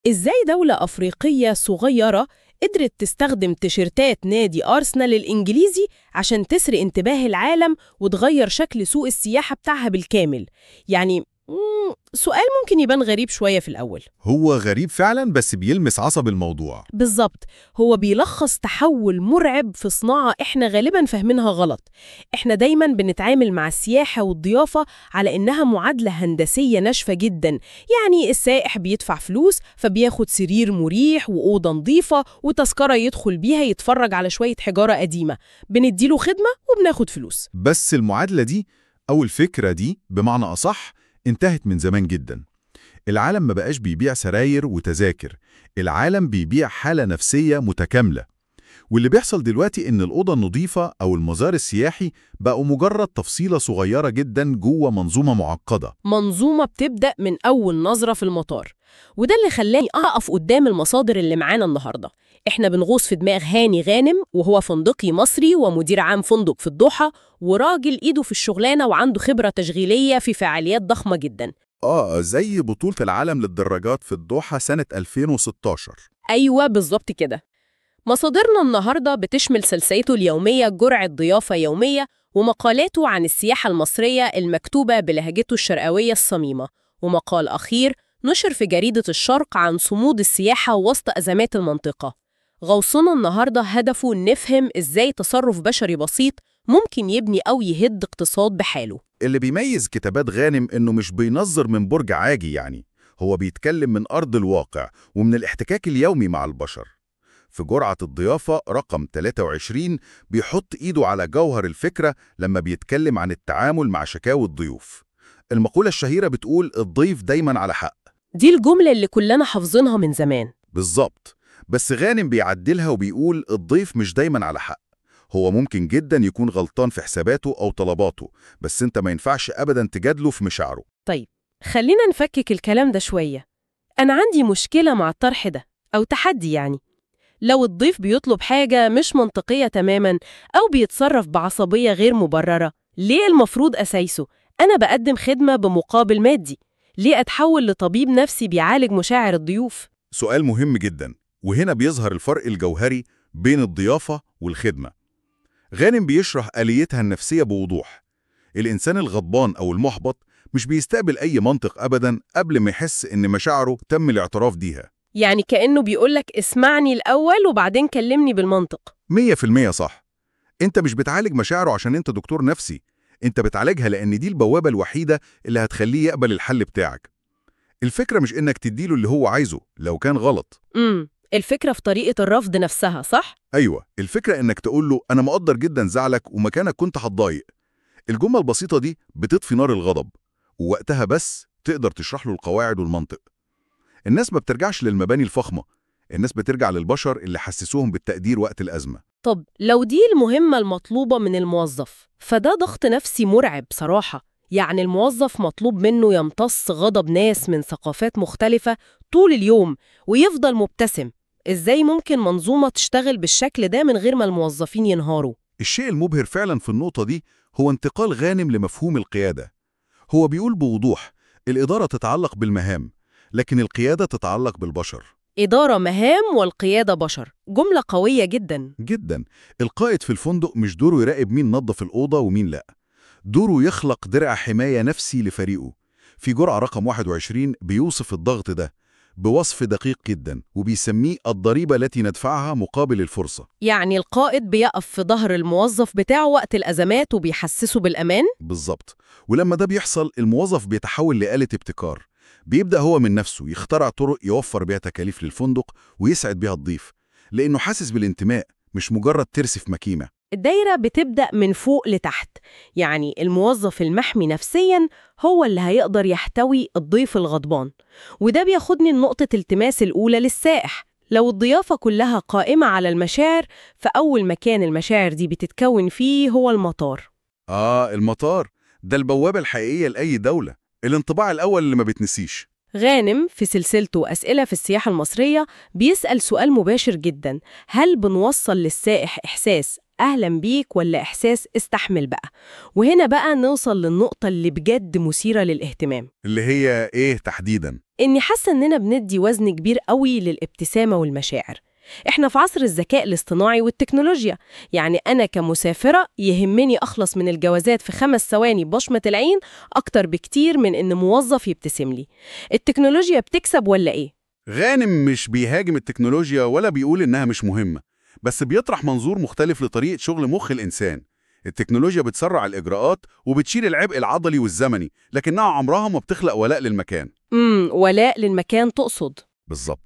إزاي دولة أفريقية صغيرة قدرت تستخدم تيشيرتات نادي أرسنال الإنجليزي عشان تسرق انتباه العالم وتغير شكل سوق السياحة بتاعها بالكامل يعني مم، سؤال ممكن يبان غريب شوية في الأول هو غريب فعلا بس بيلمس عصب الموضوع بالظبط هو بيلخص تحول مرعب في صناعة إحنا غالبا فاهمينها غلط إحنا دايما بنتعامل مع السياحة والضيافة على إنها معادلة هندسية ناشفة جدا يعني السائح بيدفع فلوس فبياخد سرير مريح وأوضة نظيفة وتذكرة يدخل بيها يتفرج على شوية حجارة قديمة بنديله خدمة وبناخد فلوس بس المعادلة دي أو الفكرة دي بمعنى أصح انتهت من زمان جدا العالم ما بقاش بيبيع سراير وتذاكر العالم بيبيع حالة نفسية متكاملة واللي بيحصل دلوقتي إن الأوضة النظيفة أو المزار السياحي بقوا مجرد تفصيلة صغيرة جدا جوه منظومة معقدة منظومة بتبدأ من أول نظرة في المطار وده اللي خلاني أقف قدام المصادر اللي معانا النهاردة إحنا بنغوص في دماغ هاني غانم وهو فندقي مصري ومدير عام فندق في الضحى وراجل إيده في الشغلانة وعنده خبرة تشغيلية في فعاليات ضخمة جدا آه زي بطولة العالم للدراجات في الدوحة سنة 2016 أيوة بالظبط كده مصادرنا النهاردة بتشمل سلسلته اليومية جرعة ضيافة يومية ومقالاته عن السياحة المصرية المكتوبة بلهجته الشرقاوية الصميمة ومقال أخير نشر في جريدة الشرق عن صمود السياحة وسط أزمات المنطقة غوصنا النهاردة هدفه نفهم إزاي تصرف بشري بسيط ممكن يبني أو يهد اقتصاد بحاله اللي بيميز كتابات غانم إنه مش بينظر من برج عاجي يعني هو بيتكلم من أرض الواقع ومن الاحتكاك اليومي مع البشر في جرعة الضيافة رقم 23 بيحط إيده على جوهر الفكرة لما بيتكلم عن التعامل مع شكاوى الضيوف المقولة الشهيرة بتقول الضيف دايما على حق دي الجملة اللي كلنا حافظينها من زمان بالظبط بس غانم بيعدلها وبيقول الضيف مش دايما على حق هو ممكن جدا يكون غلطان في حساباته أو طلباته بس انت ما ينفعش أبدا تجادله في مشاعره طيب خلينا نفكك الكلام ده شوية أنا عندي مشكلة مع الطرح ده أو تحدي يعني لو الضيف بيطلب حاجة مش منطقية تماماً أو بيتصرف بعصبية غير مبررة ليه المفروض أسايسه؟ أنا بقدم خدمة بمقابل مادي ليه أتحول لطبيب نفسي بيعالج مشاعر الضيوف؟ سؤال مهم جدا وهنا بيظهر الفرق الجوهري بين الضيافة والخدمة غانم بيشرح آليتها النفسية بوضوح الإنسان الغضبان أو المحبط مش بيستقبل أي منطق أبدا قبل ما يحس إن مشاعره تم الاعتراف بيها يعني كأنه بيقولك اسمعني الأول وبعدين كلمني بالمنطق 100% صح انت مش بتعالج مشاعره عشان انت دكتور نفسي انت بتعالجها لان دي البوابة الوحيدة اللي هتخليه يقبل الحل بتاعك الفكرة مش انك تديله اللي هو عايزه لو كان غلط امم الفكرة في طريقة الرفض نفسها صح؟ ايوه الفكرة انك تقول له انا مقدر جدا زعلك ومكانك كنت هتضايق الجملة البسيطة دي بتطفي نار الغضب ووقتها بس تقدر تشرح له القواعد والمنطق الناس ما بترجعش للمباني الفخمة الناس بترجع للبشر اللي حسسوهم بالتقدير وقت الأزمة طب لو دي المهمة المطلوبة من الموظف فده ضغط نفسي مرعب صراحة يعني الموظف مطلوب منه يمتص غضب ناس من ثقافات مختلفة طول اليوم ويفضل مبتسم إزاي ممكن منظومة تشتغل بالشكل ده من غير ما الموظفين ينهاروا؟ الشيء المبهر فعلا في النقطة دي هو انتقال غانم لمفهوم القيادة هو بيقول بوضوح الإدارة تتعلق بالمهام لكن القيادة تتعلق بالبشر إدارة مهام والقيادة بشر جملة قوية جدا جدا القائد في الفندق مش دوره يراقب مين نظف الأوضة ومين لا دوره يخلق درع حماية نفسي لفريقه في جرعة رقم 21 بيوصف الضغط ده بوصف دقيق جدا وبيسميه الضريبة التي ندفعها مقابل الفرصة يعني القائد بيقف في ظهر الموظف بتاعه وقت الأزمات وبيحسسه بالأمان؟ بالظبط ولما ده بيحصل الموظف بيتحول لآلة ابتكار بيبدأ هو من نفسه يخترع طرق يوفر بيها تكاليف للفندق ويسعد بيها الضيف لأنه حاسس بالانتماء مش مجرد ترس في مكيمة الدايرة بتبدأ من فوق لتحت يعني الموظف المحمي نفسياً هو اللي هيقدر يحتوي الضيف الغضبان وده بياخدني لنقطة التماس الأولى للسائح لو الضيافة كلها قائمة على المشاعر فأول مكان المشاعر دي بتتكون فيه هو المطار آه المطار ده البوابة الحقيقية لأي دولة الانطباع الأول اللي ما بتنسيش غانم في سلسلته أسئلة في السياحة المصرية بيسأل سؤال مباشر جدا هل بنوصل للسائح إحساس أهلا بيك ولا إحساس استحمل بقى وهنا بقى نوصل للنقطة اللي بجد مثيرة للاهتمام اللي هي إيه تحديداً؟ إني حاسة إننا بندي وزن كبير قوي للابتسامة والمشاعر إحنا في عصر الذكاء الاصطناعي والتكنولوجيا يعني أنا كمسافرة يهمني أخلص من الجوازات في خمس ثواني بشمة العين أكتر بكتير من إن موظف يبتسم لي التكنولوجيا بتكسب ولا إيه؟ غانم مش بيهاجم التكنولوجيا ولا بيقول إنها مش مهمة بس بيطرح منظور مختلف لطريقة شغل مخ الإنسان التكنولوجيا بتسرع الإجراءات وبتشيل العبء العضلي والزمني لكنها عمرها ما بتخلق ولاء للمكان امم ولاء للمكان تقصد بالظبط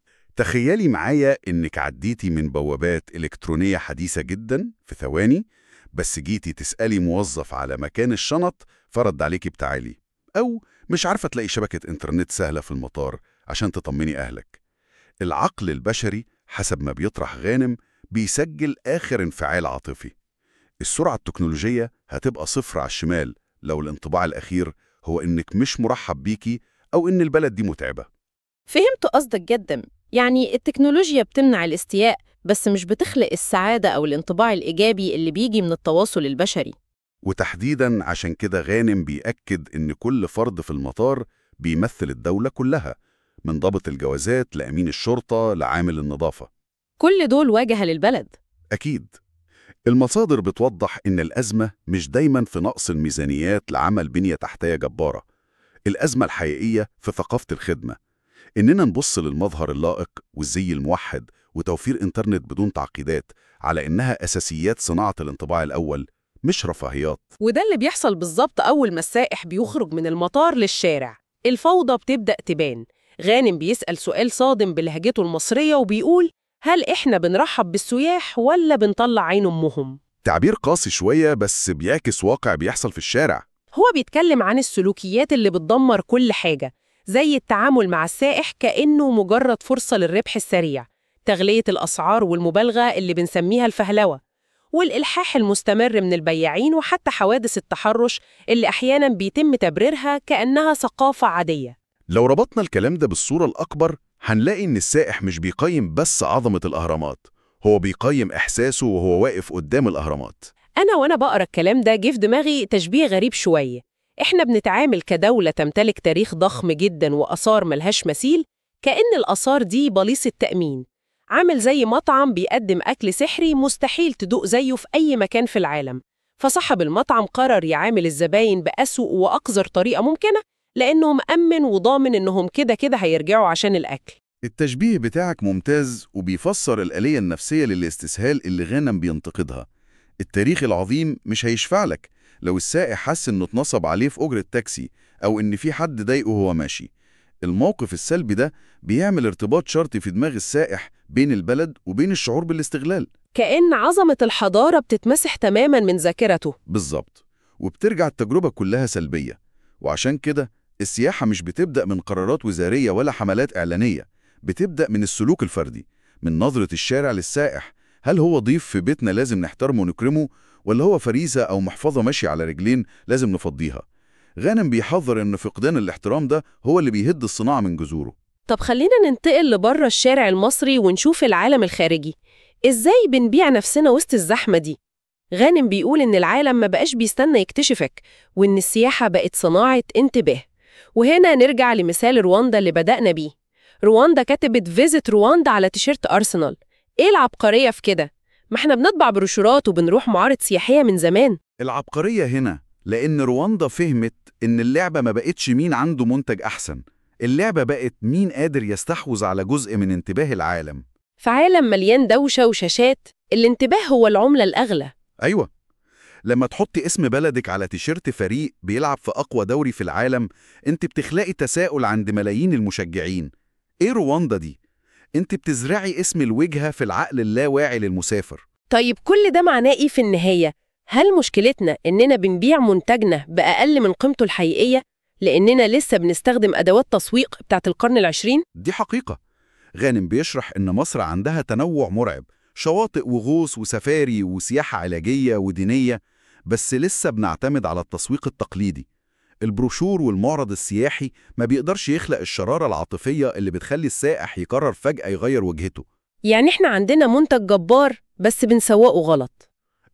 تخيلي معايا إنك عديتي من بوابات إلكترونية حديثة جدا في ثواني بس جيتي تسألي موظف على مكان الشنط فرد عليكي بتعالي أو مش عارفة تلاقي شبكة إنترنت سهلة في المطار عشان تطمني أهلك العقل البشري حسب ما بيطرح غانم بيسجل آخر انفعال عاطفي السرعة التكنولوجية هتبقى صفر على الشمال لو الانطباع الأخير هو إنك مش مرحب بيكي أو إن البلد دي متعبة فهمت قصدك جدا يعني التكنولوجيا بتمنع الاستياء بس مش بتخلق السعادة أو الانطباع الإيجابي اللي بيجي من التواصل البشري وتحديداً عشان كده غانم بيأكد إن كل فرد في المطار بيمثل الدولة كلها من ضابط الجوازات لأمين الشرطة لعامل النظافة كل دول واجهة للبلد أكيد المصادر بتوضح إن الأزمة مش دايما في نقص الميزانيات لعمل بنية تحتية جبارة الأزمة الحقيقية في ثقافة الخدمة إننا نبص للمظهر اللائق والزي الموحد وتوفير إنترنت بدون تعقيدات على إنها أساسيات صناعة الانطباع الأول مش رفاهيات وده اللي بيحصل بالظبط أول ما السائح بيخرج من المطار للشارع الفوضى بتبدأ تبان غانم بيسأل سؤال صادم بلهجته المصرية وبيقول هل إحنا بنرحب بالسياح ولا بنطلع عين أمهم؟ تعبير قاسي شوية بس بيعكس واقع بيحصل في الشارع هو بيتكلم عن السلوكيات اللي بتدمر كل حاجة زي التعامل مع السائح كأنه مجرد فرصة للربح السريع تغلية الأسعار والمبالغة اللي بنسميها الفهلوة والإلحاح المستمر من البياعين وحتى حوادث التحرش اللي أحياناً بيتم تبريرها كأنها ثقافة عادية لو ربطنا الكلام ده بالصورة الأكبر هنلاقي إن السائح مش بيقيم بس عظمة الأهرامات هو بيقيم إحساسه وهو واقف قدام الأهرامات أنا وأنا بقرأ الكلام ده جه في دماغي تشبيه غريب شوية إحنا بنتعامل كدولة تمتلك تاريخ ضخم جدا وآثار ملهاش مثيل كأن الآثار دي بليص التأمين عامل زي مطعم بيقدم أكل سحري مستحيل تدوق زيه في أي مكان في العالم فصاحب المطعم قرر يعامل الزباين بأسوأ وأقذر طريقة ممكنة لأنه مأمن وضامن إنهم كده كده هيرجعوا عشان الأكل التشبيه بتاعك ممتاز وبيفسر الآلية النفسية للاستسهال اللي غانم بينتقدها التاريخ العظيم مش هيشفع لك لو السائح حس إنه اتنصب عليه في أجرة تاكسي أو إن في حد ضايقه وهو ماشي الموقف السلبي ده بيعمل ارتباط شرطي في دماغ السائح بين البلد وبين الشعور بالاستغلال كأن عظمة الحضارة بتتمسح تماما من ذاكرته بالظبط وبترجع التجربة كلها سلبية وعشان كده السياحة مش بتبدأ من قرارات وزارية ولا حملات إعلانية بتبدأ من السلوك الفردي من نظرة الشارع للسائح هل هو ضيف في بيتنا لازم نحترمه ونكرمه ولا هو فريسة أو محفظة ماشية على رجلين لازم نفضيها غانم بيحذر إن فقدان الاحترام ده هو اللي بيهد الصناعة من جذوره طب خلينا ننتقل لبره الشارع المصري ونشوف العالم الخارجي إزاي بنبيع نفسنا وسط الزحمة دي؟ غانم بيقول إن العالم ما بقاش بيستنى يكتشفك وإن السياحة بقت صناعة انتباه وهنا نرجع لمثال رواندا اللي بدأنا بيه رواندا كتبت فيزيت رواندا على تيشيرت أرسنال إيه العبقرية في كده؟ ما احنا بنطبع بروشورات وبنروح معارض سياحية من زمان العبقرية هنا لأن رواندا فهمت إن اللعبة ما بقتش مين عنده منتج أحسن اللعبة بقت مين قادر يستحوذ على جزء من انتباه العالم في عالم مليان دوشة وشاشات الانتباه هو العملة الأغلى أيوة لما تحطي اسم بلدك على تيشيرت فريق بيلعب في أقوى دوري في العالم أنت بتخلقي تساؤل عند ملايين المشجعين إيه رواندا دي؟ أنت بتزرعي اسم الوجهة في العقل اللاواعي للمسافر طيب كل ده معناه إيه في النهاية؟ هل مشكلتنا إننا بنبيع منتجنا بأقل من قيمته الحقيقية؟ لأننا لسه بنستخدم أدوات تسويق بتاعت القرن العشرين؟ دي حقيقة غانم بيشرح إن مصر عندها تنوع مرعب شواطئ وغوص وسفاري وسياحة علاجية ودينية بس لسه بنعتمد على التسويق التقليدي البروشور والمعرض السياحي ما بيقدرش يخلق الشرارة العاطفية اللي بتخلي السائح يقرر فجأة يغير وجهته يعني إحنا عندنا منتج جبار بس بنسوقه غلط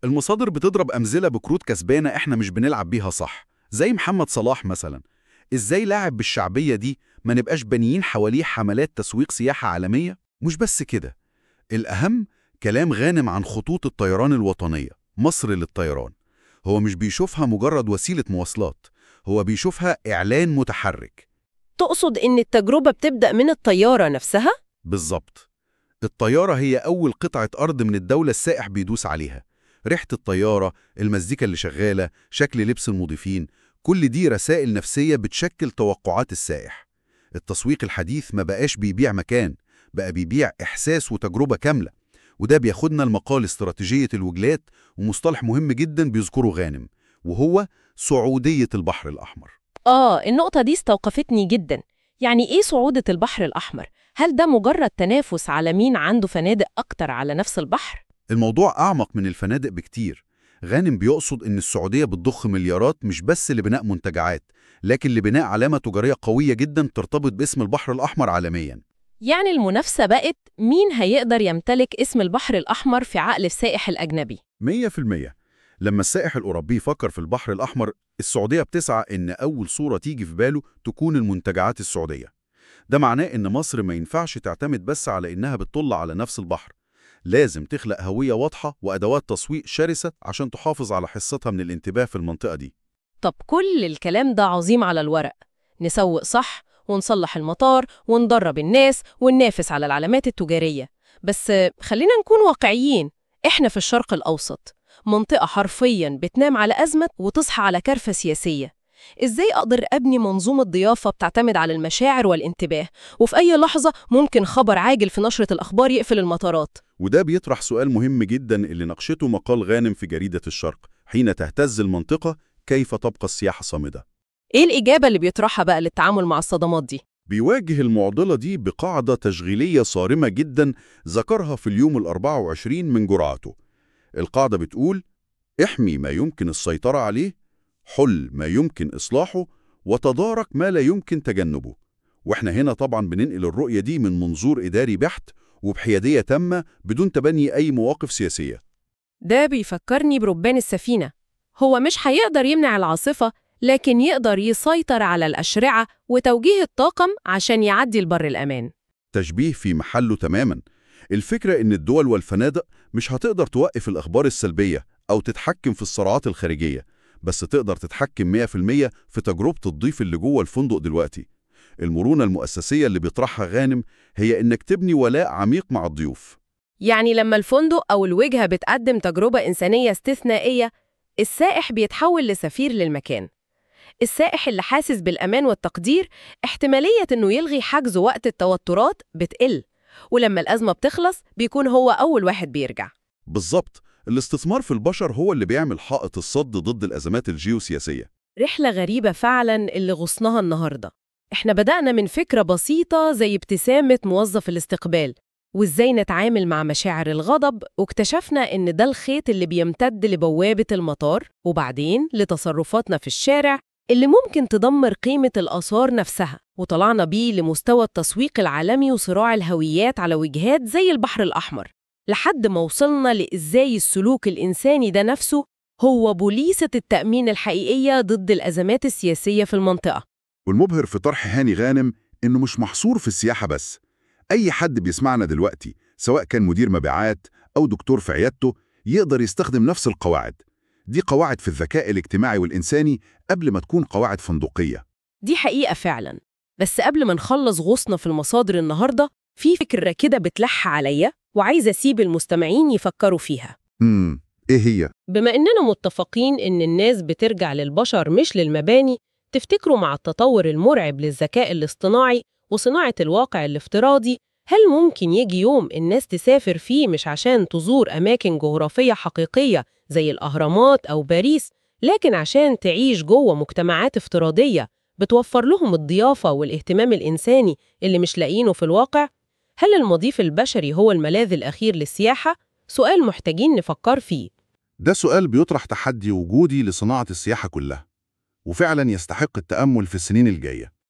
المصادر بتضرب أمثلة بكروت كسبانة إحنا مش بنلعب بيها صح زي محمد صلاح مثلا إزاي لاعب بالشعبية دي ما نبقاش بانيين حواليه حملات تسويق سياحة عالمية؟ مش بس كده الأهم كلام غانم عن خطوط الطيران الوطنية مصر للطيران هو مش بيشوفها مجرد وسيلة مواصلات هو بيشوفها إعلان متحرك تقصد إن التجربة بتبدأ من الطيارة نفسها؟ بالظبط الطيارة هي أول قطعة أرض من الدولة السائح بيدوس عليها ريحة الطيارة، المزيكا اللي شغالة، شكل لبس المضيفين كل دي رسائل نفسية بتشكل توقعات السائح التسويق الحديث ما بقاش بيبيع مكان بقى بيبيع إحساس وتجربة كاملة وده بياخدنا لمقال استراتيجية الوجلات ومصطلح مهم جدا بيذكره غانم وهو صعودية البحر الأحمر آه النقطة دي استوقفتني جدا يعني إيه صعودة البحر الأحمر؟ هل ده مجرد تنافس على مين عنده فنادق أكتر على نفس البحر؟ الموضوع أعمق من الفنادق بكتير غانم بيقصد إن السعودية بتضخ مليارات مش بس لبناء منتجعات لكن لبناء علامة تجارية قوية جدا ترتبط باسم البحر الأحمر عالميا يعني المنافسة بقت مين هيقدر يمتلك اسم البحر الأحمر في عقل السائح الأجنبي 100% لما السائح الأوروبي يفكر في البحر الأحمر السعودية بتسعى إن أول صورة تيجي في باله تكون المنتجعات السعودية ده معناه إن مصر ما ينفعش تعتمد بس على إنها بتطل على نفس البحر لازم تخلق هوية واضحة وأدوات تسويق شرسة عشان تحافظ على حصتها من الانتباه في المنطقة دي طب كل الكلام ده عظيم على الورق نسوق صح ونصلح المطار وندرب الناس وننافس على العلامات التجارية بس خلينا نكون واقعيين إحنا في الشرق الأوسط منطقة حرفياً بتنام على أزمة وتصحى على كارثة سياسية إزاي أقدر أبني منظومة ضيافة بتعتمد على المشاعر والانتباه وفي أي لحظة ممكن خبر عاجل في نشرة الأخبار يقفل المطارات وده بيطرح سؤال مهم جدا اللي ناقشته مقال غانم في جريدة الشرق حين تهتز المنطقة كيف تبقى السياحة صامدة إيه الإجابة اللي بيطرحها بقى للتعامل مع الصدمات دي؟ بيواجه المعضلة دي بقاعدة تشغيلية صارمة جدا ذكرها في اليوم الأربع وعشرين من جرعته القاعدة بتقول احمي ما يمكن السيطرة عليه حل ما يمكن إصلاحه وتدارك ما لا يمكن تجنبه واحنا هنا طبعا بننقل الرؤية دي من منظور إداري بحت وبحيادية تامة بدون تبني أي مواقف سياسية ده بيفكرني بربان السفينة هو مش هيقدر يمنع العاصفة لكن يقدر يسيطر على الأشرعة وتوجيه الطاقم عشان يعدي البر الأمان تشبيه في محله تماما الفكرة إن الدول والفنادق مش هتقدر توقف الأخبار السلبية أو تتحكم في الصراعات الخارجية بس تقدر تتحكم 100% في تجربة الضيف اللي جوه الفندق دلوقتي المرونة المؤسسية اللي بيطرحها غانم هي إنك تبني ولاء عميق مع الضيوف يعني لما الفندق أو الوجهة بتقدم تجربة إنسانية استثنائية السائح بيتحول لسفير للمكان السائح اللي حاسس بالأمان والتقدير احتمالية إنه يلغي حجزه وقت التوترات بتقل ولما الأزمة بتخلص بيكون هو أول واحد بيرجع بالظبط الاستثمار في البشر هو اللي بيعمل حائط الصد ضد الأزمات الجيوسياسية رحلة غريبة فعلا اللي غصناها النهاردة احنا بدأنا من فكرة بسيطة زي ابتسامة موظف الاستقبال وازاي نتعامل مع مشاعر الغضب واكتشفنا ان ده الخيط اللي بيمتد لبوابة المطار وبعدين لتصرفاتنا في الشارع اللي ممكن تدمر قيمة الآثار نفسها وطلعنا بيه لمستوى التسويق العالمي وصراع الهويات على وجهات زي البحر الأحمر لحد ما وصلنا لإزاي السلوك الإنساني ده نفسه هو بوليسة التأمين الحقيقية ضد الأزمات السياسية في المنطقة والمبهر في طرح هاني غانم إنه مش محصور في السياحة بس أي حد بيسمعنا دلوقتي سواء كان مدير مبيعات أو دكتور في عيادته يقدر يستخدم نفس القواعد دي قواعد في الذكاء الاجتماعي والإنساني قبل ما تكون قواعد فندقية دي حقيقة فعلا بس قبل ما نخلص غصنا في المصادر النهاردة في فكرة كده بتلح عليا وعايزة أسيب المستمعين يفكروا فيها امم إيه هي؟ بما إننا متفقين إن الناس بترجع للبشر مش للمباني تفتكروا مع التطور المرعب للذكاء الاصطناعي وصناعة الواقع الافتراضي هل ممكن يجي يوم الناس تسافر فيه مش عشان تزور أماكن جغرافية حقيقية زي الأهرامات أو باريس لكن عشان تعيش جوه مجتمعات افتراضية بتوفر لهم الضيافة والاهتمام الإنساني اللي مش لاقينه في الواقع؟ هل المضيف البشري هو الملاذ الأخير للسياحة؟ سؤال محتاجين نفكر فيه ده سؤال بيطرح تحدي وجودي لصناعة السياحة كلها وفعلا يستحق التأمل في السنين الجاية